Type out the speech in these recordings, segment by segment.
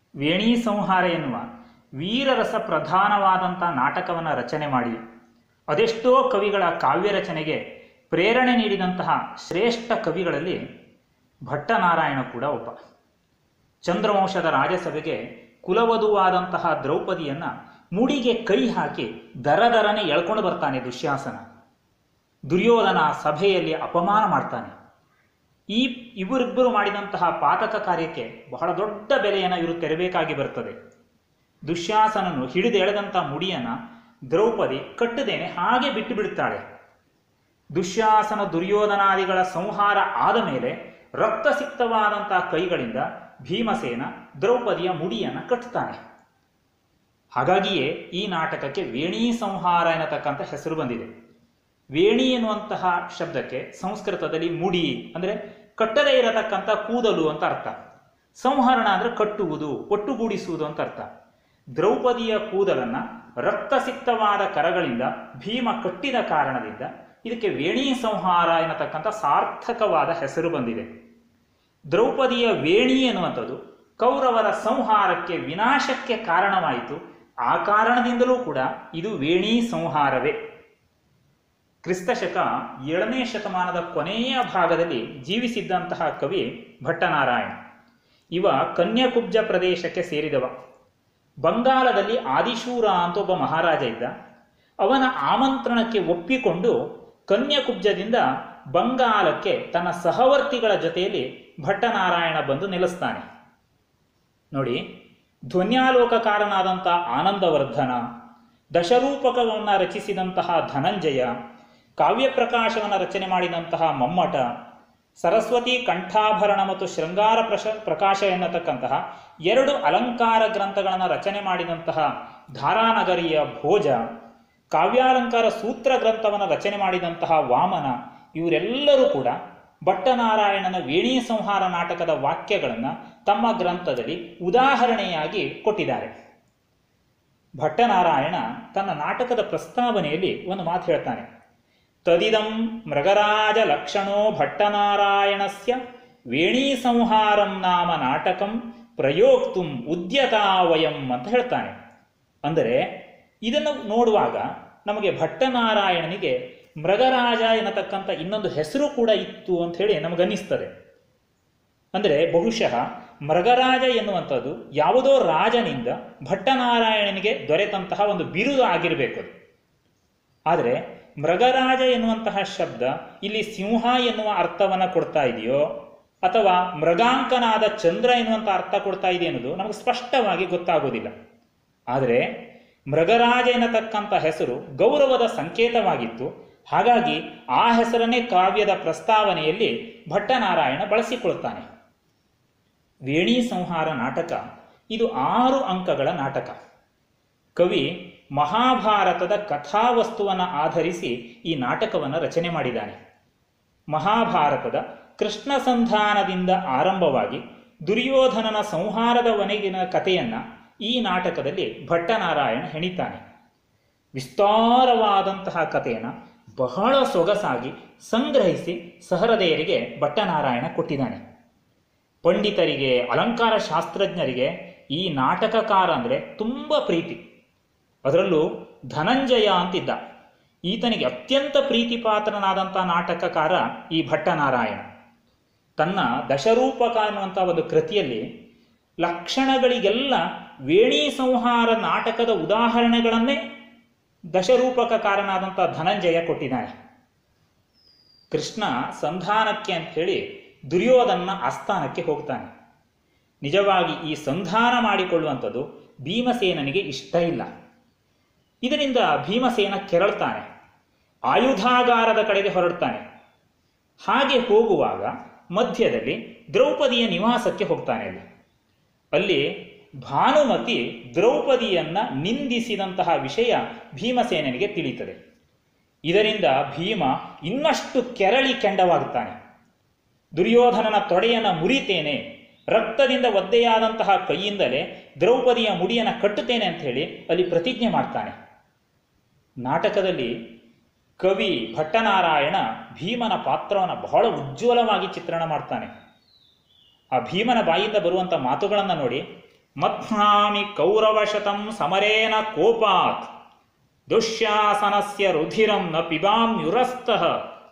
ವೇಣಿ ಸಂಹಾರ ಎನ್ನುವ ವೀರರಸ ಪ್ರಧಾನವಾದಂಥ ನಾಟಕವನ್ನು ರಚನೆ ಮಾಡಿ ಅದೆಷ್ಟೋ ಕವಿಗಳ ಕಾವ್ಯ ರಚನೆಗೆ ಪ್ರೇರಣೆ ನೀಡಿದಂತಹ ಶ್ರೇಷ್ಠ ಕವಿಗಳಲ್ಲಿ ಭಟ್ಟನಾರಾಯಣ ಕೂಡ ಒಬ್ಬ ಚಂದ್ರವಂಶದ ರಾಜಸಭೆಗೆ ಕುಲವಧುವಾದಂತಹ ದ್ರೌಪದಿಯನ್ನ ಮುಡಿಗೆ ಕೈ ಹಾಕಿ ದರದರನೆ ಎಳ್ಕೊಂಡು ಬರ್ತಾನೆ ದುಶ್ಯಾಸನ ದುರ್ಯೋಧನ ಸಭೆಯಲ್ಲಿ ಅಪಮಾನ ಮಾಡ್ತಾನೆ ಈ ಇವರಿಬ್ಬರು ಮಾಡಿದಂತಹ ಪಾತಕ ಕಾರ್ಯಕ್ಕೆ ಬಹಳ ದೊಡ್ಡ ಬೆಲೆಯನ್ನು ಇವರು ತೆರಬೇಕಾಗಿ ಬರ್ತದೆ ದುಶ್ಯಾಸನನು ಹಿಡಿದು ಎಳೆದಂಥ ಮುಡಿಯನ್ನ ದ್ರೌಪದಿ ಕಟ್ಟದೇನೆ ಹಾಗೆ ಬಿಟ್ಟು ಬಿಡುತ್ತಾಳೆ ದುಶ್ಯಾಸನ ದುರ್ಯೋಧನಾದಿಗಳ ಸಂಹಾರ ಆದ ಮೇಲೆ ರಕ್ತಸಿಕ್ತವಾದಂತಹ ಕೈಗಳಿಂದ ಭೀಮಸೇನ ದ್ರೌಪದಿಯ ಮುಡಿಯನ್ನು ಕಟ್ಟುತ್ತಾನೆ ಹಾಗಾಗಿಯೇ ಈ ನಾಟಕಕ್ಕೆ ವೇಣಿ ಸಂಹಾರ ಎನ್ನತಕ್ಕಂಥ ಹೆಸರು ಬಂದಿದೆ ವೇಣಿ ಎನ್ನುವಂತಹ ಶಬ್ದಕ್ಕೆ ಸಂಸ್ಕೃತದಲ್ಲಿ ಮುಡಿ ಅಂದರೆ ಕಟ್ಟದೇ ಇರತಕ್ಕಂಥ ಕೂದಲು ಅಂತ ಅರ್ಥ ಸಂಹರಣ ಅಂದರೆ ಕಟ್ಟುವುದು ಒಟ್ಟುಗೂಡಿಸುವುದು ಅಂತ ಅರ್ಥ ದ್ರೌಪದಿಯ ಕೂದಲನ್ನ ರಕ್ತಸಿಕ್ತವಾದ ಕರಗಳಿಂದ ಭೀಮ ಕಟ್ಟಿದ ಕಾರಣದಿಂದ ಇದಕ್ಕೆ ವೇಣಿ ಸಂಹಾರ ಎನ್ನತಕ್ಕಂಥ ಸಾರ್ಥಕವಾದ ಹೆಸರು ಬಂದಿದೆ ದ್ರೌಪದಿಯ ವೇಣಿ ಎನ್ನುವಂಥದ್ದು ಕೌರವರ ಸಂಹಾರಕ್ಕೆ ವಿನಾಶಕ್ಕೆ ಕಾರಣವಾಯಿತು ಆ ಕಾರಣದಿಂದಲೂ ಕೂಡ ಇದು ವೇಣಿ ಸಂಹಾರವೇ ಕ್ರಿಸ್ತಶಕ ಏಳನೇ ಶತಮಾನದ ಕೊನೆಯ ಭಾಗದಲ್ಲಿ ಜೀವಿಸಿದ್ದಂತಹ ಕವಿ ಭಟ್ಟನಾರಾಯಣ ಇವ ಕನ್ಯಾಕುಬ್ಜ ಪ್ರದೇಶಕ್ಕೆ ಸೇರಿದವ ಬಂಗಾಲದಲ್ಲಿ ಆದಿಶೂರ ಅಂತ ಒಬ್ಬ ಮಹಾರಾಜ ಇದ್ದ ಅವನ ಆಮಂತ್ರಣಕ್ಕೆ ಒಪ್ಪಿಕೊಂಡು ಕನ್ಯಾಕುಬ್ಜದಿಂದ ಬಂಗಾಲಕ್ಕೆ ತನ್ನ ಸಹವರ್ತಿಗಳ ಜೊತೆಯಲ್ಲಿ ಭಟ್ಟನಾರಾಯಣ ಬಂದು ನೆಲೆಸ್ತಾನೆ ನೋಡಿ ಧ್ವನ್ಯಾಲೋಕಕಾರನಾದಂಥ ಆನಂದವರ್ಧನ ದಶರೂಪಕವನ್ನು ರಚಿಸಿದಂತಹ ಧನಂಜಯ ಕಾವ್ಯ ಪ್ರಕಾಶವನ್ನು ರಚನೆ ಮಾಡಿದಂತಹ ಮಮ್ಮಟ ಸರಸ್ವತಿ ಕಂಠಾಭರಣ ಮತ್ತು ಶೃಂಗಾರ ಪ್ರಶ ಪ್ರಕಾಶ ಎನ್ನತಕ್ಕಂತಹ ಎರಡು ಅಲಂಕಾರ ಗ್ರಂಥಗಳನ್ನು ರಚನೆ ಮಾಡಿದಂತಹ ಧಾರಾನಗರಿಯ ಭೋಜ ಕಾವ್ಯಾಲಂಕಾರ ಸೂತ್ರ ಗ್ರಂಥವನ್ನು ರಚನೆ ಮಾಡಿದಂತಹ ವಾಮನ ಇವರೆಲ್ಲರೂ ಕೂಡ ಭಟ್ಟನಾರಾಯಣನ ವೇಣಿ ಸಂಹಾರ ನಾಟಕದ ವಾಕ್ಯಗಳನ್ನು ತಮ್ಮ ಗ್ರಂಥದಲ್ಲಿ ಉದಾಹರಣೆಯಾಗಿ ಕೊಟ್ಟಿದ್ದಾರೆ ಭಟ್ಟನಾರಾಯಣ ತನ್ನ ನಾಟಕದ ಪ್ರಸ್ತಾವನೆಯಲ್ಲಿ ಒಂದು ಮಾತು ಹೇಳ್ತಾನೆ ತದಿದಂ ಮೃಗರಾಜ ಲಕ್ಷಣೋ ಭಟ್ಟನಾರಾಯಣಸ್ಯ ವೇಣಿ ಸಂಹಾರಂ ನಾಮ ನಾಟಕಂ ಪ್ರಯೋಕ್ತುಂ ಉದ್ಯತಾವಯಂ ಅಂತ ಹೇಳ್ತಾನೆ ಅಂದರೆ ಇದನ್ನು ನೋಡುವಾಗ ನಮಗೆ ಭಟ್ಟನಾರಾಯಣನಿಗೆ ಮೃಗರಾಜ ಎನ್ನತಕ್ಕಂಥ ಇನ್ನೊಂದು ಹೆಸರು ಕೂಡ ಇತ್ತು ಅಂತ ಹೇಳಿ ನಮಗನ್ನಿಸ್ತದೆ ಅಂದರೆ ಬಹುಶಃ ಮೃಗರಾಜ ಎನ್ನುವಂಥದ್ದು ಯಾವುದೋ ರಾಜನಿಂದ ಭಟ್ಟನಾರಾಯಣನಿಗೆ ದೊರೆತಂತಹ ಒಂದು ಬಿರುದು ಆಗಿರಬೇಕು ಅದು ಆದರೆ ಮೃಗರಾಜ ಎನ್ನುವಂತಹ ಶಬ್ದ ಇಲ್ಲಿ ಸಿಂಹ ಎನ್ನುವ ಅರ್ಥವನ್ನು ಕೊಡ್ತಾ ಇದೆಯೋ ಅಥವಾ ಮೃಗಾಂಕನಾದ ಚಂದ್ರ ಎನ್ನುವಂಥ ಅರ್ಥ ಕೊಡ್ತಾ ಇದೆ ಅನ್ನೋದು ನಮಗೆ ಸ್ಪಷ್ಟವಾಗಿ ಗೊತ್ತಾಗೋದಿಲ್ಲ ಆದರೆ ಮೃಗರಾಜ ಎನ್ನತಕ್ಕಂಥ ಹೆಸರು ಗೌರವದ ಸಂಕೇತವಾಗಿತ್ತು ಹಾಗಾಗಿ ಆ ಹೆಸರನ್ನೇ ಕಾವ್ಯದ ಪ್ರಸ್ತಾವನೆಯಲ್ಲಿ ಭಟ್ಟನಾರಾಯಣ ಬಳಸಿಕೊಳ್ತಾನೆ ವೇಣಿ ಸಂಹಾರ ನಾಟಕ ಇದು ಆರು ಅಂಕಗಳ ನಾಟಕ ಕವಿ ಮಹಾಭಾರತದ ಕಥಾವಸ್ತುವನ್ನು ಆಧರಿಸಿ ಈ ನಾಟಕವನ್ನು ರಚನೆ ಮಾಡಿದ್ದಾನೆ ಮಹಾಭಾರತದ ಕೃಷ್ಣ ಸಂಧಾನದಿಂದ ಆರಂಭವಾಗಿ ದುರ್ಯೋಧನನ ಸಂಹಾರದವನೆಗಿನ ಕಥೆಯನ್ನ ಈ ನಾಟಕದಲ್ಲಿ ಭಟ್ಟನಾರಾಯಣ ಹೆಣಿತಾನೆ ವಿಸ್ತಾರವಾದಂತಹ ಕಥೆಯನ್ನು ಬಹಳ ಸೊಗಸಾಗಿ ಸಂಗ್ರಹಿಸಿ ಸಹೃದಯರಿಗೆ ಭಟ್ಟನಾರಾಯಣ ಕೊಟ್ಟಿದ್ದಾನೆ ಪಂಡಿತರಿಗೆ ಅಲಂಕಾರ ಶಾಸ್ತ್ರಜ್ಞರಿಗೆ ಈ ನಾಟಕಕಾರ ಅಂದರೆ ತುಂಬ ಪ್ರೀತಿ ಅದರಲ್ಲೂ ಧನಂಜಯ ಅಂತಿದ್ದ ಈತನಿಗೆ ಅತ್ಯಂತ ಪ್ರೀತಿಪಾತ್ರನಾದಂಥ ನಾಟಕಕಾರ ಈ ಭಟ್ಟನಾರಾಯಣ ತನ್ನ ದಶರೂಪಕ ಅನ್ನುವಂಥ ಒಂದು ಕೃತಿಯಲ್ಲಿ ಲಕ್ಷಣಗಳಿಗೆಲ್ಲ ವೇಣಿ ಸಂಹಾರ ನಾಟಕದ ಉದಾಹರಣೆಗಳನ್ನೇ ದಶರೂಪಕಕಾರನಾದಂಥ ಧನಂಜಯ ಕೊಟ್ಟಿದ್ದಾನೆ ಕೃಷ್ಣ ಸಂಧಾನಕ್ಕೆ ಅಂತ ಹೇಳಿ ದುರ್ಯೋಧನ ಆಸ್ಥಾನಕ್ಕೆ ಹೋಗ್ತಾನೆ ನಿಜವಾಗಿ ಈ ಸಂಧಾನ ಮಾಡಿಕೊಳ್ಳುವಂಥದ್ದು ಭೀಮಸೇನನಿಗೆ ಇಷ್ಟ ಇಲ್ಲ ಇದರಿಂದ ಭೀಮಸೇನ ಕೆರಳ್ತಾನೆ ಆಯುಧಾಗಾರದ ಕಡೆಗೆ ಹೊರಡ್ತಾನೆ ಹಾಗೆ ಹೋಗುವಾಗ ಮಧ್ಯದಲ್ಲಿ ದ್ರೌಪದಿಯ ನಿವಾಸಕ್ಕೆ ಹೋಗ್ತಾನೆ ಅಲ್ಲಿ ಅಲ್ಲಿ ಭಾನುಮತಿ ದ್ರೌಪದಿಯನ್ನ ನಿಂದಿಸಿದಂತಹ ವಿಷಯ ಭೀಮಸೇನನಿಗೆ ತಿಳಿಯುತ್ತದೆ ಇದರಿಂದ ಭೀಮ ಇನ್ನಷ್ಟು ಕೆರಳಿ ಕೆಂಡವಾಗುತ್ತಾನೆ ದುರ್ಯೋಧನನ ತೊಡೆಯನ್ನು ಮುರಿತೇನೆ ರಕ್ತದಿಂದ ಒದ್ದೆಯಾದಂತಹ ಕೈಯಿಂದಲೇ ದ್ರೌಪದಿಯ ಮುಡಿಯನ್ನು ಕಟ್ಟುತ್ತೇನೆ ಅಂತ ಹೇಳಿ ಅಲ್ಲಿ ಪ್ರತಿಜ್ಞೆ ಮಾಡ್ತಾನೆ ನಾಟಕದಲ್ಲಿ ಕವಿ ಭಟ್ಟನಾರಾಯಣ ಭೀಮನ ಪಾತ್ರವನ್ನು ಬಹಳ ಉಜ್ವಲವಾಗಿ ಚಿತ್ರಣ ಮಾಡ್ತಾನೆ ಆ ಭೀಮನ ಬಾಯಿಂದ ಬರುವಂಥ ಮಾತುಗಳನ್ನು ನೋಡಿ ಮಧ್ನಾಮಿ ಕೌರವಶತಂ ಸಮರೇನ ಕೋಪಾತ್ ದುಶ್ಯಾಸನಸ್ಯ ರುಧಿರಂ ನ ಪಿಬಾಮ್ಯುರಸ್ತಃ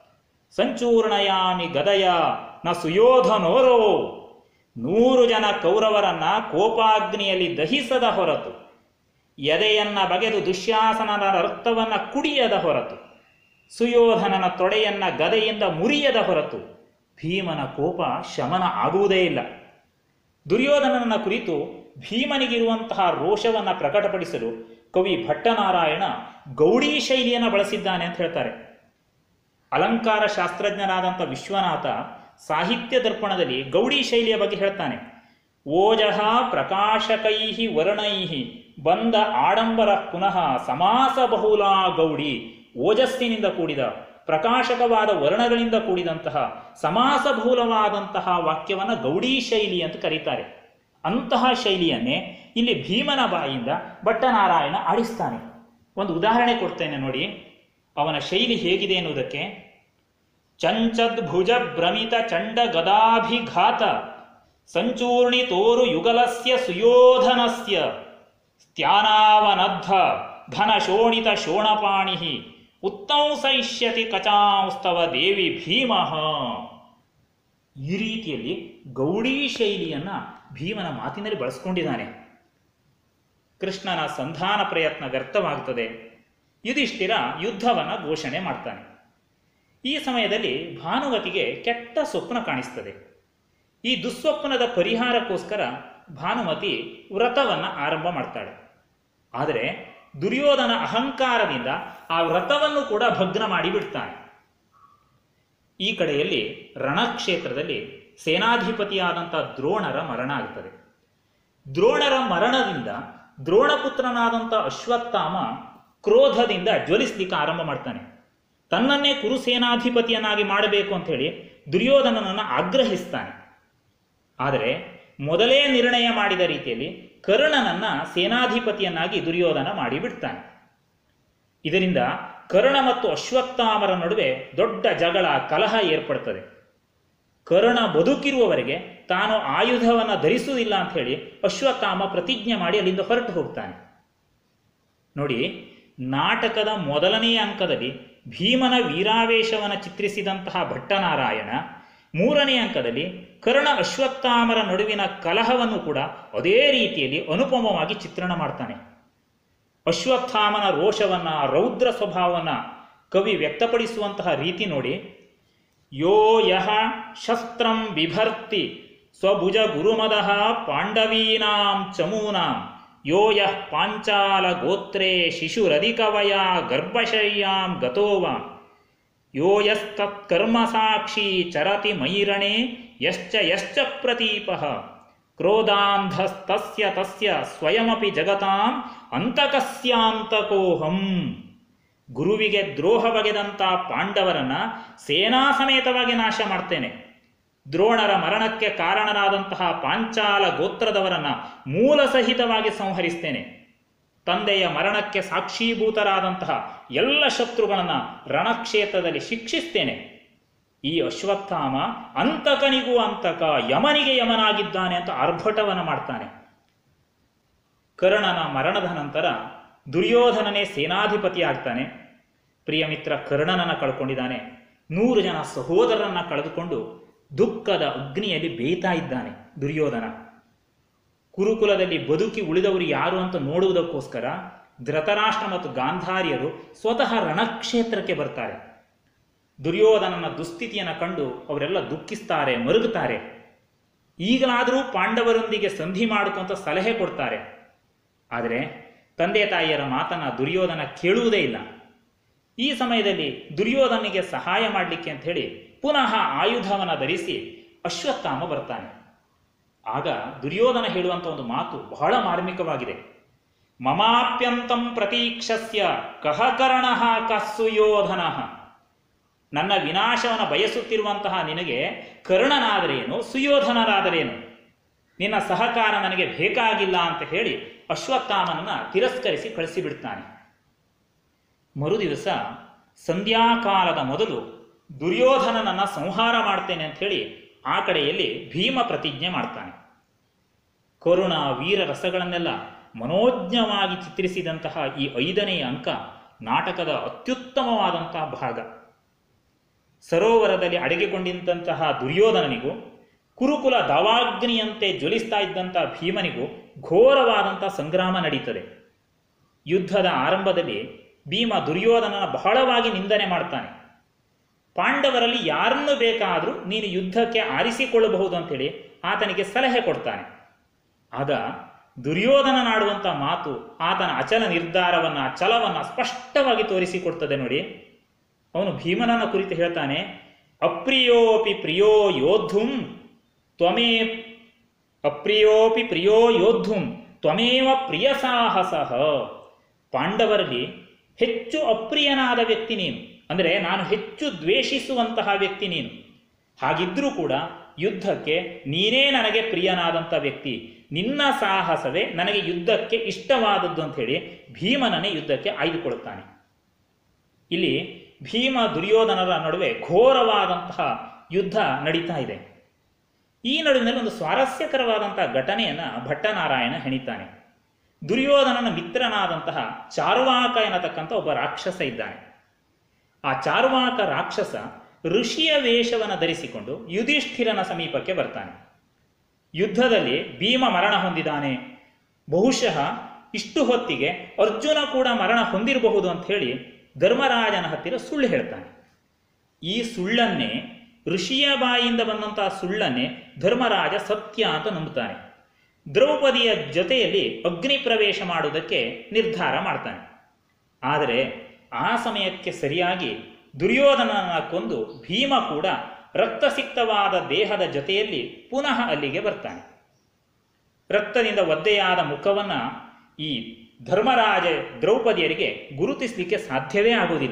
ಸಂಚೂರ್ಣಯಾಮಿ ಗದಯ ನ ಸುಯೋಧನೋರೋ ನೂರು ಜನ ಕೌರವರನ್ನ ಕೋಪಾಗ್ನಿಯಲ್ಲಿ ದಹಿಸದ ಹೊರತು ಎದೆಯನ್ನ ಬಗೆದು ದುಶ್ಯಾಸನನ ರಕ್ತವನ್ನ ಕುಡಿಯದ ಹೊರತು ಸುಯೋಧನನ ತೊಡೆಯನ್ನ ಗದೆಯಿಂದ ಮುರಿಯದ ಹೊರತು ಭೀಮನ ಕೋಪ ಶಮನ ಆಗುವುದೇ ಇಲ್ಲ ದುರ್ಯೋಧನನ ಕುರಿತು ಭೀಮನಿಗಿರುವಂತಹ ರೋಷವನ್ನು ಪ್ರಕಟಪಡಿಸಲು ಕವಿ ಭಟ್ಟನಾರಾಯಣ ಗೌಡಿ ಶೈಲಿಯನ್ನು ಬಳಸಿದ್ದಾನೆ ಅಂತ ಹೇಳ್ತಾರೆ ಅಲಂಕಾರ ಶಾಸ್ತ್ರಜ್ಞನಾದಂಥ ವಿಶ್ವನಾಥ ಸಾಹಿತ್ಯ ದರ್ಪಣದಲ್ಲಿ ಗೌಡಿ ಶೈಲಿಯ ಬಗ್ಗೆ ಹೇಳ್ತಾನೆ ಓಜಃ ಪ್ರಕಾಶಕೈ ವರ್ಣೈ ಬಂದ ಆಡಂಬರ ಪುನಃ ಸಮಾಸ ಬಹುಲ ಗೌಡಿ ಓಜಸ್ಸಿನಿಂದ ಕೂಡಿದ ಪ್ರಕಾಶಕವಾದ ವರ್ಣಗಳಿಂದ ಕೂಡಿದಂತಹ ಸಮಾಸ ಬಹುಲವಾದಂತಹ ವಾಕ್ಯವನ್ನು ಗೌಡಿ ಶೈಲಿ ಅಂತ ಕರೀತಾರೆ ಅಂತಹ ಶೈಲಿಯನ್ನೇ ಇಲ್ಲಿ ಭೀಮನ ಬಾಯಿಂದ ಭಟ್ಟನಾರಾಯಣ ಆಡಿಸ್ತಾನೆ ಒಂದು ಉದಾಹರಣೆ ಕೊಡ್ತೇನೆ ನೋಡಿ ಅವನ ಶೈಲಿ ಹೇಗಿದೆ ಎನ್ನುವುದಕ್ಕೆ ಚಂಚದ್ಭುಜ ಭ್ರಮಿತ ಚಂಡ ಗದಾಭಿಘಾತ ಸಂಚೂರ್ಣಿ ತೋರು ಯುಗಲಸ್ಯ ಸುಯೋಧನಸ್ಯ ಸ್ತ್ಯಾನಾವನದ್ಧ ಘನ ಶೋಣಿತ ಶೋಣಪಾಣಿ ಉತ್ತಂಸಯಿಷ್ಯತಿ ಕಚಾಂಸ್ತವ ದೇವಿ ಭೀಮಃ ಈ ರೀತಿಯಲ್ಲಿ ಗೌಡಿ ಶೈಲಿಯನ್ನ ಭೀಮನ ಮಾತಿನಲ್ಲಿ ಬಳಸ್ಕೊಂಡಿದ್ದಾನೆ ಕೃಷ್ಣನ ಸಂಧಾನ ಪ್ರಯತ್ನ ವ್ಯರ್ಥವಾಗುತ್ತದೆ ಯುಧಿಷ್ಠಿರ ಯುದ್ಧವನ್ನು ಘೋಷಣೆ ಮಾಡ್ತಾನೆ ಈ ಸಮಯದಲ್ಲಿ ಭಾನುಮತಿಗೆ ಕೆಟ್ಟ ಸ್ವಪ್ನ ಕಾಣಿಸ್ತದೆ ಈ ದುಸ್ವಪ್ನದ ಪರಿಹಾರಕ್ಕೋಸ್ಕರ ಭಾನುಮತಿ ವ್ರತವನ್ನು ಆರಂಭ ಮಾಡ್ತಾಳೆ ಆದರೆ ದುರ್ಯೋಧನ ಅಹಂಕಾರದಿಂದ ಆ ವ್ರತವನ್ನು ಕೂಡ ಭಗ್ನ ಮಾಡಿ ಬಿಡ್ತಾನೆ ಈ ಕಡೆಯಲ್ಲಿ ರಣಕ್ಷೇತ್ರದಲ್ಲಿ ಸೇನಾಧಿಪತಿಯಾದಂಥ ದ್ರೋಣರ ಮರಣ ಆಗ್ತದೆ ದ್ರೋಣರ ಮರಣದಿಂದ ದ್ರೋಣಪುತ್ರನಾದಂಥ ಅಶ್ವತ್ಥಾಮ ಕ್ರೋಧದಿಂದ ಜ್ವಲಿಸ್ಲಿಕ್ಕೆ ಆರಂಭ ಮಾಡ್ತಾನೆ ತನ್ನನ್ನೇ ಕುರುಸೇನಾಧಿಪತಿಯನ್ನಾಗಿ ಮಾಡಬೇಕು ಅಂತ ಹೇಳಿ ದುರ್ಯೋಧನನನ್ನು ಆಗ್ರಹಿಸ್ತಾನೆ ಆದರೆ ಮೊದಲೇ ನಿರ್ಣಯ ಮಾಡಿದ ರೀತಿಯಲ್ಲಿ ಕರ್ಣನನ್ನ ಸೇನಾಧಿಪತಿಯನ್ನಾಗಿ ದುರ್ಯೋಧನ ಮಾಡಿಬಿಡ್ತಾನೆ ಇದರಿಂದ ಕರ್ಣ ಮತ್ತು ಅಶ್ವತ್ಥಾಮರ ನಡುವೆ ದೊಡ್ಡ ಜಗಳ ಕಲಹ ಏರ್ಪಡ್ತದೆ ಕರ್ಣ ಬದುಕಿರುವವರೆಗೆ ತಾನು ಆಯುಧವನ್ನು ಧರಿಸುವುದಿಲ್ಲ ಅಂತ ಹೇಳಿ ಅಶ್ವತ್ಥಾಮ ಪ್ರತಿಜ್ಞೆ ಮಾಡಿ ಅಲ್ಲಿಂದ ಹೊರಟು ಹೋಗ್ತಾನೆ ನೋಡಿ ನಾಟಕದ ಮೊದಲನೆಯ ಅಂಕದಲ್ಲಿ ಭೀಮನ ವೀರಾವೇಶವನ್ನು ಚಿತ್ರಿಸಿದಂತಹ ಭಟ್ಟನಾರಾಯಣ ಮೂರನೇ ಅಂಕದಲ್ಲಿ ಕರ್ಣ ಅಶ್ವತ್ಥಾಮರ ನಡುವಿನ ಕಲಹವನ್ನು ಕೂಡ ಅದೇ ರೀತಿಯಲ್ಲಿ ಅನುಪಮವಾಗಿ ಚಿತ್ರಣ ಮಾಡ್ತಾನೆ ಅಶ್ವತ್ಥಾಮನ ರೋಷವನ್ನ ರೌದ್ರ ಸ್ವಭಾವವನ್ನು ಕವಿ ವ್ಯಕ್ತಪಡಿಸುವಂತಹ ರೀತಿ ನೋಡಿ ಯೋ ಯಹ ಶಸ್ತ್ರಂ ಬಿಭರ್ತಿ ಸ್ವಭುಜ ಗುರುಮದಃ ಪಾಂಡವೀನಾಂ ಚಮೂನಾಂ ಯೋ ಯಃ ಪಾಂಚಾಲ ಗೋತ್ರೇ ಶಿಶುರಧಿಕವಯ ಗರ್ಭಶಯ್ಯಾಂ ಗತೋವ ಯೋ ಯಸ್ತತ್ಕರ್ಮ ಸಾಕ್ಷಿ ಚರತಿ ಮೈರಣೆ ಯಶ್ಚ ಯಶ್ಚ ಪ್ರತೀಪಃ ಕ್ರೋಧಾಂಧಸ್ತಸ್ಯ ತಸ್ಯ ಸ್ವಯಮಪಿ ಜಗತಾಂ ಅಂತಕಸ್ಯಾಂತಕೋಹಂ ಗುರುವಿಗೆ ದ್ರೋಹ ಬಗೆದಂಥ ಪಾಂಡವರನ್ನ ಸೇನಾ ಸಮೇತವಾಗಿ ನಾಶ ಮಾಡ್ತೇನೆ ದ್ರೋಣರ ಮರಣಕ್ಕೆ ಕಾರಣರಾದಂತಹ ಪಾಂಚಾಲ ಗೋತ್ರದವರನ್ನ ಮೂಲ ಸಹಿತವಾಗಿ ಸಂಹರಿಸ್ತೇನೆ ತಂದೆಯ ಮರಣಕ್ಕೆ ಸಾಕ್ಷೀಭೂತರಾದಂತಹ ಎಲ್ಲ ಶತ್ರುಗಳನ್ನ ರಣಕ್ಷೇತ್ರದಲ್ಲಿ ಶಿಕ್ಷಿಸ್ತೇನೆ ಈ ಅಶ್ವತ್ಥಾಮ ಅಂತಕನಿಗೂ ಅಂತಕ ಯಮನಿಗೆ ಯಮನಾಗಿದ್ದಾನೆ ಅಂತ ಆರ್ಭಟವನ್ನು ಮಾಡ್ತಾನೆ ಕರ್ಣನ ಮರಣದ ನಂತರ ದುರ್ಯೋಧನನೇ ಸೇನಾಧಿಪತಿ ಆಗ್ತಾನೆ ಪ್ರಿಯ ಮಿತ್ರ ಕರ್ಣನನ್ನ ಕಳ್ಕೊಂಡಿದ್ದಾನೆ ನೂರು ಜನ ಸಹೋದರರನ್ನ ಕಳೆದುಕೊಂಡು ದುಃಖದ ಅಗ್ನಿಯಲ್ಲಿ ಬೇಯ್ತಾ ಇದ್ದಾನೆ ದುರ್ಯೋಧನ ಕುರುಕುಲದಲ್ಲಿ ಬದುಕಿ ಉಳಿದವರು ಯಾರು ಅಂತ ನೋಡುವುದಕ್ಕೋಸ್ಕರ ಧೃತರಾಷ್ಟ್ರ ಮತ್ತು ಗಾಂಧಾರಿಯರು ಸ್ವತಃ ರಣಕ್ಷೇತ್ರಕ್ಕೆ ಬರ್ತಾರೆ ದುರ್ಯೋಧನನ ದುಸ್ಥಿತಿಯನ್ನು ಕಂಡು ಅವರೆಲ್ಲ ದುಃಖಿಸ್ತಾರೆ ಮರುಗುತ್ತಾರೆ ಈಗಲಾದರೂ ಪಾಂಡವರೊಂದಿಗೆ ಸಂಧಿ ಮಾಡಿಕೊಂತ ಸಲಹೆ ಕೊಡ್ತಾರೆ ಆದರೆ ತಂದೆ ತಾಯಿಯರ ಮಾತನ್ನ ದುರ್ಯೋಧನ ಕೇಳುವುದೇ ಇಲ್ಲ ಈ ಸಮಯದಲ್ಲಿ ದುರ್ಯೋಧನಿಗೆ ಸಹಾಯ ಮಾಡಲಿಕ್ಕೆ ಅಂತ ಹೇಳಿ ಪುನಃ ಆಯುಧವನ್ನು ಧರಿಸಿ ಅಶ್ವತ್ಥಾಮ ಬರ್ತಾನೆ ಆಗ ದುರ್ಯೋಧನ ಹೇಳುವಂಥ ಒಂದು ಮಾತು ಬಹಳ ಮಾರ್ಮಿಕವಾಗಿದೆ ಮಮಾಪ್ಯಂತಂ ಪ್ರತೀಕ್ಷಸ್ಯ ಕಹ ಕರ್ಣಃ ಕಸ್ಸುಯೋಧನ ನನ್ನ ವಿನಾಶವನ್ನು ಬಯಸುತ್ತಿರುವಂತಹ ನಿನಗೆ ಕರ್ಣನಾದರೇನು ಸುಯೋಧನರಾದರೇನು ನಿನ್ನ ಸಹಕಾರ ನನಗೆ ಬೇಕಾಗಿಲ್ಲ ಅಂತ ಹೇಳಿ ಅಶ್ವತ್ಥಾಮನನ್ನ ತಿರಸ್ಕರಿಸಿ ಕಳಿಸಿಬಿಡ್ತಾನೆ ಮರುದಿವಸ ಸಂಧ್ಯಾಕಾಲದ ಮೊದಲು ದುರ್ಯೋಧನನನ್ನ ಸಂಹಾರ ಮಾಡ್ತೇನೆ ಅಂತ ಹೇಳಿ ಆ ಕಡೆಯಲ್ಲಿ ಭೀಮ ಪ್ರತಿಜ್ಞೆ ಮಾಡ್ತಾನೆ ಕರುಣ ವೀರ ರಸಗಳನ್ನೆಲ್ಲ ಮನೋಜ್ಞವಾಗಿ ಚಿತ್ರಿಸಿದಂತಹ ಈ ಐದನೆಯ ಅಂಕ ನಾಟಕದ ಅತ್ಯುತ್ತಮವಾದಂತಹ ಭಾಗ ಸರೋವರದಲ್ಲಿ ಅಡಗಿಕೊಂಡಿದ್ದಂತಹ ದುರ್ಯೋಧನನಿಗೂ ಕುರುಕುಲ ದಾವಾಗ್ನಿಯಂತೆ ಜ್ವಲಿಸ್ತಾ ಇದ್ದಂತಹ ಭೀಮನಿಗೂ ಘೋರವಾದಂಥ ಸಂಗ್ರಾಮ ನಡೀತದೆ ಯುದ್ಧದ ಆರಂಭದಲ್ಲಿ ಭೀಮ ದುರ್ಯೋಧನನ ಬಹಳವಾಗಿ ನಿಂದನೆ ಮಾಡ್ತಾನೆ ಪಾಂಡವರಲ್ಲಿ ಯಾರನ್ನು ಬೇಕಾದರೂ ನೀನು ಯುದ್ಧಕ್ಕೆ ಆರಿಸಿಕೊಳ್ಳಬಹುದು ಅಂತೇಳಿ ಆತನಿಗೆ ಸಲಹೆ ಕೊಡ್ತಾನೆ ಆಗ ದುರ್ಯೋಧನನಾಡುವಂಥ ಮಾತು ಆತನ ಅಚಲ ನಿರ್ಧಾರವನ್ನು ಛಲವನ್ನು ಸ್ಪಷ್ಟವಾಗಿ ತೋರಿಸಿಕೊಡ್ತದೆ ನೋಡಿ ಅವನು ಭೀಮನನ್ನ ಕುರಿತು ಹೇಳ್ತಾನೆ ಅಪ್ರಿಯೋಪಿ ಪ್ರಿಯೋ ಯೋದ್ಧುಂ ತ್ವಮೇ ಅಪ್ರಿಯೋಪಿ ಪ್ರಿಯೋ ಯೋದ್ಧುಂ ತ್ವಮೇವ ಪ್ರಿಯ ಸಾಹಸಃ ಪಾಂಡವರಲ್ಲಿ ಹೆಚ್ಚು ಅಪ್ರಿಯನಾದ ವ್ಯಕ್ತಿ ನೀನು ಅಂದರೆ ನಾನು ಹೆಚ್ಚು ದ್ವೇಷಿಸುವಂತಹ ವ್ಯಕ್ತಿ ನೀನು ಹಾಗಿದ್ರೂ ಕೂಡ ಯುದ್ಧಕ್ಕೆ ನೀನೇ ನನಗೆ ಪ್ರಿಯನಾದಂಥ ವ್ಯಕ್ತಿ ನಿನ್ನ ಸಾಹಸವೇ ನನಗೆ ಯುದ್ಧಕ್ಕೆ ಇಷ್ಟವಾದದ್ದು ಅಂತ ಹೇಳಿ ಭೀಮನನ್ನೇ ಯುದ್ಧಕ್ಕೆ ಆಯ್ದುಕೊಳ್ಳುತ್ತಾನೆ ಇಲ್ಲಿ ಭೀಮ ದುರ್ಯೋಧನರ ನಡುವೆ ಘೋರವಾದಂತಹ ಯುದ್ಧ ನಡೀತಾ ಇದೆ ಈ ನಡುವಿನಲ್ಲಿ ಒಂದು ಸ್ವಾರಸ್ಯಕರವಾದಂತಹ ಘಟನೆಯನ್ನು ಭಟ್ಟನಾರಾಯಣ ಹೆಣಿತಾನೆ ದುರ್ಯೋಧನನ ಮಿತ್ರನಾದಂತಹ ಚಾರುವಾಕ ಎನ್ನತಕ್ಕಂಥ ಒಬ್ಬ ರಾಕ್ಷಸ ಇದ್ದಾನೆ ಆ ಚಾರುವಾಕ ರಾಕ್ಷಸ ಋಷಿಯ ವೇಷವನ್ನು ಧರಿಸಿಕೊಂಡು ಯುಧಿಷ್ಠಿರನ ಸಮೀಪಕ್ಕೆ ಬರ್ತಾನೆ ಯುದ್ಧದಲ್ಲಿ ಭೀಮ ಮರಣ ಹೊಂದಿದ್ದಾನೆ ಬಹುಶಃ ಇಷ್ಟು ಹೊತ್ತಿಗೆ ಅರ್ಜುನ ಕೂಡ ಮರಣ ಹೊಂದಿರಬಹುದು ಅಂತ ಹೇಳಿ ಧರ್ಮರಾಜನ ಹತ್ತಿರ ಸುಳ್ಳು ಹೇಳ್ತಾನೆ ಈ ಸುಳ್ಳನ್ನೇ ಋಷಿಯ ಬಾಯಿಯಿಂದ ಬಂದಂತಹ ಸುಳ್ಳನ್ನೇ ಧರ್ಮರಾಜ ಸತ್ಯ ಅಂತ ನಂಬುತ್ತಾನೆ ದ್ರೌಪದಿಯ ಜೊತೆಯಲ್ಲಿ ಅಗ್ನಿ ಪ್ರವೇಶ ಮಾಡುವುದಕ್ಕೆ ನಿರ್ಧಾರ ಮಾಡ್ತಾನೆ ಆದರೆ ಆ ಸಮಯಕ್ಕೆ ಸರಿಯಾಗಿ ದುರ್ಯೋಧನನ ಕೊಂದು ಭೀಮ ಕೂಡ ರಕ್ತಸಿಕ್ತವಾದ ದೇಹದ ಜೊತೆಯಲ್ಲಿ ಪುನಃ ಅಲ್ಲಿಗೆ ಬರ್ತಾನೆ ರಕ್ತದಿಂದ ಒದ್ದೆಯಾದ ಮುಖವನ್ನ ಈ ಧರ್ಮರಾಜ ದ್ರೌಪದಿಯರಿಗೆ ಗುರುತಿಸಲಿಕ್ಕೆ ಸಾಧ್ಯವೇ ಆಗುವುದಿಲ್ಲ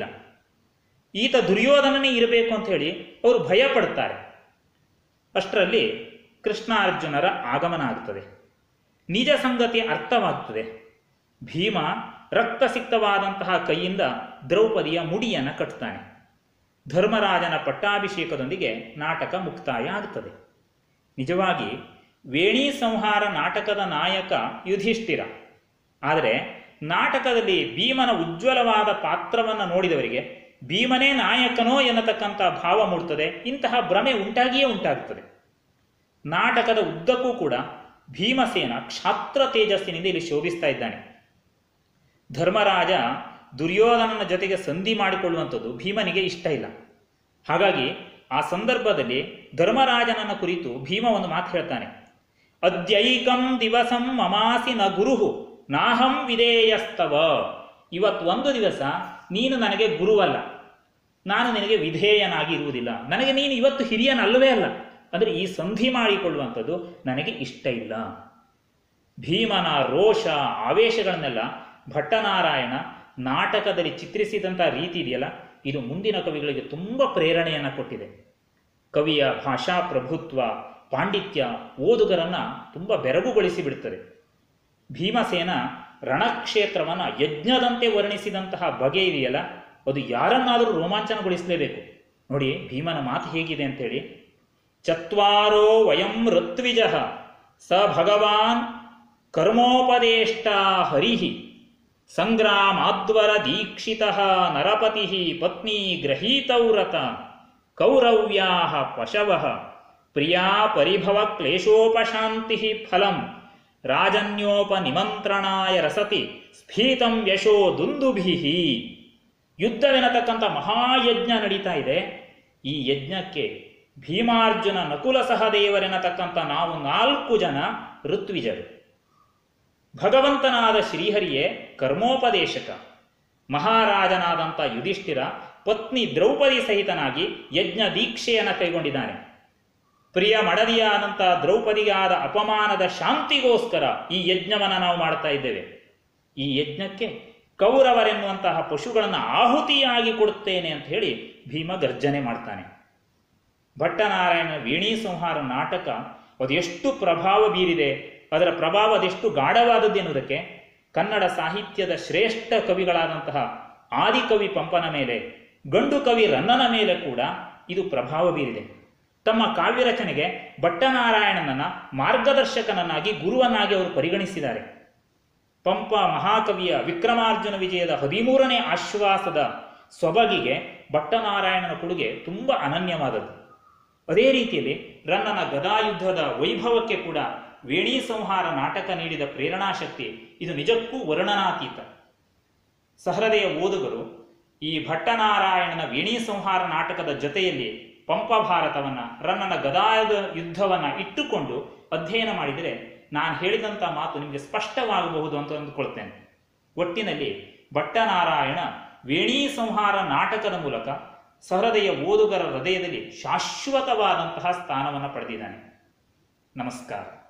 ಈತ ದುರ್ಯೋಧನನೇ ಇರಬೇಕು ಅಂತ ಹೇಳಿ ಅವರು ಭಯ ಪಡ್ತಾರೆ ಅಷ್ಟರಲ್ಲಿ ಕೃಷ್ಣಾರ್ಜುನರ ಆಗಮನ ಆಗ್ತದೆ ನಿಜ ಸಂಗತಿ ಅರ್ಥವಾಗ್ತದೆ ಭೀಮ ರಕ್ತಸಿಕ್ತವಾದಂತಹ ಕೈಯಿಂದ ದ್ರೌಪದಿಯ ಮುಡಿಯನ್ನು ಕಟ್ತಾನೆ ಧರ್ಮರಾಜನ ಪಟ್ಟಾಭಿಷೇಕದೊಂದಿಗೆ ನಾಟಕ ಮುಕ್ತಾಯ ಆಗುತ್ತದೆ ನಿಜವಾಗಿ ವೇಣಿ ಸಂಹಾರ ನಾಟಕದ ನಾಯಕ ಯುಧಿಷ್ಠಿರ ಆದರೆ ನಾಟಕದಲ್ಲಿ ಭೀಮನ ಉಜ್ವಲವಾದ ಪಾತ್ರವನ್ನು ನೋಡಿದವರಿಗೆ ಭೀಮನೇ ನಾಯಕನೋ ಎನ್ನತಕ್ಕಂಥ ಭಾವ ಮೂಡ್ತದೆ ಇಂತಹ ಭ್ರಮೆ ಉಂಟಾಗಿಯೇ ಉಂಟಾಗುತ್ತದೆ ನಾಟಕದ ಉದ್ದಕ್ಕೂ ಕೂಡ ಭೀಮಸೇನ ಕ್ಷಾತ್ರ ತೇಜಸ್ಸಿನಿಂದ ಇಲ್ಲಿ ಶೋಭಿಸ್ತಾ ಇದ್ದಾನೆ ಧರ್ಮರಾಜ ದುರ್ಯೋಧನನ ಜೊತೆಗೆ ಸಂಧಿ ಮಾಡಿಕೊಳ್ಳುವಂಥದ್ದು ಭೀಮನಿಗೆ ಇಷ್ಟ ಇಲ್ಲ ಹಾಗಾಗಿ ಆ ಸಂದರ್ಭದಲ್ಲಿ ಧರ್ಮರಾಜನನ್ನ ಕುರಿತು ಭೀಮ ಒಂದು ಮಾತು ಹೇಳ್ತಾನೆ ಅದ್ಯೈಕಂ ದಿವಸಂ ಮಮಾಸಿ ನ ಗುರುಹು ನಾಹಂ ವಿಧೇಯಸ್ತವ ಇವತ್ತು ಒಂದು ದಿವಸ ನೀನು ನನಗೆ ಗುರುವಲ್ಲ ನಾನು ನಿನಗೆ ವಿಧೇಯನಾಗಿ ಇರುವುದಿಲ್ಲ ನನಗೆ ನೀನು ಇವತ್ತು ಹಿರಿಯನಲ್ಲವೇ ಅಲ್ಲ ಅಂದರೆ ಈ ಸಂಧಿ ಮಾಡಿಕೊಳ್ಳುವಂಥದ್ದು ನನಗೆ ಇಷ್ಟ ಇಲ್ಲ ಭೀಮನ ರೋಷ ಆವೇಶಗಳನ್ನೆಲ್ಲ ಭಟ್ಟನಾರಾಯಣ ನಾಟಕದಲ್ಲಿ ಚಿತ್ರಿಸಿದಂಥ ರೀತಿ ಇದೆಯಲ್ಲ ಇದು ಮುಂದಿನ ಕವಿಗಳಿಗೆ ತುಂಬ ಪ್ರೇರಣೆಯನ್ನು ಕೊಟ್ಟಿದೆ ಕವಿಯ ಭಾಷಾ ಪ್ರಭುತ್ವ ಪಾಂಡಿತ್ಯ ಓದುಗರನ್ನ ತುಂಬ ಬೆರಗುಗೊಳಿಸಿ ಬಿಡುತ್ತದೆ ಭೀಮಸೇನ ರಣಕ್ಷೇತ್ರವನ್ನು ಯಜ್ಞದಂತೆ ವರ್ಣಿಸಿದಂತಹ ಬಗೆ ಇದೆಯಲ್ಲ ಅದು ಯಾರನ್ನಾದರೂ ರೋಮಾಂಚನಗೊಳಿಸಲೇಬೇಕು ನೋಡಿ ಭೀಮನ ಮಾತು ಹೇಗಿದೆ ಅಂತೇಳಿ ಚತ್ವಾರೋ ವಯಂ ಋತ್ವಿಜ ಸ ಭಗವಾನ್ ಕರ್ಮೋಪದೇಷ್ಟ ಹರಿಹಿ ಸಂಗ್ರಾಮಾದ್ವರ ದೀಕ್ಷಿತ ನರಪತಿ ಪತ್ನಿ ಗ್ರಹೀತೌರತ ಕೌರವ್ಯಾ ಪಶವ ಪ್ರಿಯಾ ಪರಿಭವ ಕ್ಲೇಶೋಪಶಾಂತಿ ಫಲಂ ರಾಜನ್ಯೋಪನಿಮಂತ್ರಣಾಯ ರಸತಿ ಸ್ಫೀತಂ ಯಶೋ ದುಂದುಭಿ ಯುದ್ಧವೆನತಕ್ಕಂಥ ಮಹಾಯಜ್ಞ ನಡೀತಾ ಇದೆ ಈ ಯಜ್ಞಕ್ಕೆ ಭೀಮಾರ್ಜುನ ನಕುಲ ಸಹದೇವರೆನತಕ್ಕಂಥ ನಾವು ನಾಲ್ಕು ಜನ ಋತ್ವಿಜರು ಭಗವಂತನಾದ ಶ್ರೀಹರಿಯೇ ಕರ್ಮೋಪದೇಶಕ ಮಹಾರಾಜನಾದಂಥ ಯುಧಿಷ್ಠಿರ ಪತ್ನಿ ದ್ರೌಪದಿ ಸಹಿತನಾಗಿ ಯಜ್ಞ ದೀಕ್ಷೆಯನ್ನು ಕೈಗೊಂಡಿದ್ದಾನೆ ಪ್ರಿಯ ಮಡದಿಯಾದಂಥ ದ್ರೌಪದಿಗೆ ಆದ ಅಪಮಾನದ ಶಾಂತಿಗೋಸ್ಕರ ಈ ಯಜ್ಞವನ್ನು ನಾವು ಮಾಡ್ತಾ ಇದ್ದೇವೆ ಈ ಯಜ್ಞಕ್ಕೆ ಕೌರವರೆನ್ನುವಂತಹ ಪಶುಗಳನ್ನು ಆಹುತಿಯಾಗಿ ಕೊಡುತ್ತೇನೆ ಅಂತ ಹೇಳಿ ಭೀಮ ಗರ್ಜನೆ ಮಾಡ್ತಾನೆ ಭಟ್ಟನಾರಾಯಣ ವೀಣಿ ಸಂಹಾರ ನಾಟಕ ಅದು ಎಷ್ಟು ಪ್ರಭಾವ ಬೀರಿದೆ ಅದರ ಪ್ರಭಾವ ಅದೆಷ್ಟು ಗಾಢವಾದದ್ದು ಎನ್ನುವುದಕ್ಕೆ ಕನ್ನಡ ಸಾಹಿತ್ಯದ ಶ್ರೇಷ್ಠ ಕವಿಗಳಾದಂತಹ ಆದಿಕವಿ ಪಂಪನ ಮೇಲೆ ಗಂಡು ಕವಿ ರನ್ನನ ಮೇಲೆ ಕೂಡ ಇದು ಪ್ರಭಾವ ಬೀರಿದೆ ತಮ್ಮ ಕಾವ್ಯ ರಚನೆಗೆ ಭಟ್ಟನಾರಾಯಣನನ್ನ ಮಾರ್ಗದರ್ಶಕನನ್ನಾಗಿ ಗುರುವನ್ನಾಗಿ ಅವರು ಪರಿಗಣಿಸಿದ್ದಾರೆ ಪಂಪ ಮಹಾಕವಿಯ ವಿಕ್ರಮಾರ್ಜುನ ವಿಜಯದ ಹದಿಮೂರನೇ ಆಶ್ವಾಸದ ಸೊಬಗಿಗೆ ಭಟ್ಟನಾರಾಯಣನ ಕೊಡುಗೆ ತುಂಬ ಅನನ್ಯವಾದದ್ದು ಅದೇ ರೀತಿಯಲ್ಲಿ ರನ್ನನ ಗದಾಯುದ್ಧದ ವೈಭವಕ್ಕೆ ಕೂಡ ವೇಣಿ ಸಂಹಾರ ನಾಟಕ ನೀಡಿದ ಪ್ರೇರಣಾಶಕ್ತಿ ಇದು ನಿಜಕ್ಕೂ ವರ್ಣನಾತೀತ ಸಹೃದಯ ಓದುಗರು ಈ ಭಟ್ಟನಾರಾಯಣನ ವೇಣಿ ಸಂಹಾರ ನಾಟಕದ ಜೊತೆಯಲ್ಲಿ ಪಂಪ ಭಾರತವನ್ನ ರನ್ನನ ಗದಾಯದ ಯುದ್ಧವನ್ನ ಇಟ್ಟುಕೊಂಡು ಅಧ್ಯಯನ ಮಾಡಿದರೆ ನಾನು ಹೇಳಿದಂಥ ಮಾತು ನಿಮಗೆ ಸ್ಪಷ್ಟವಾಗಬಹುದು ಅಂತ ಅಂದುಕೊಳ್ತೇನೆ ಒಟ್ಟಿನಲ್ಲಿ ಭಟ್ಟನಾರಾಯಣ ವೇಣಿ ಸಂಹಾರ ನಾಟಕದ ಮೂಲಕ ಸಹೃದಯ ಓದುಗರ ಹೃದಯದಲ್ಲಿ ಶಾಶ್ವತವಾದಂತಹ ಸ್ಥಾನವನ್ನು ಪಡೆದಿದ್ದಾನೆ ನಮಸ್ಕಾರ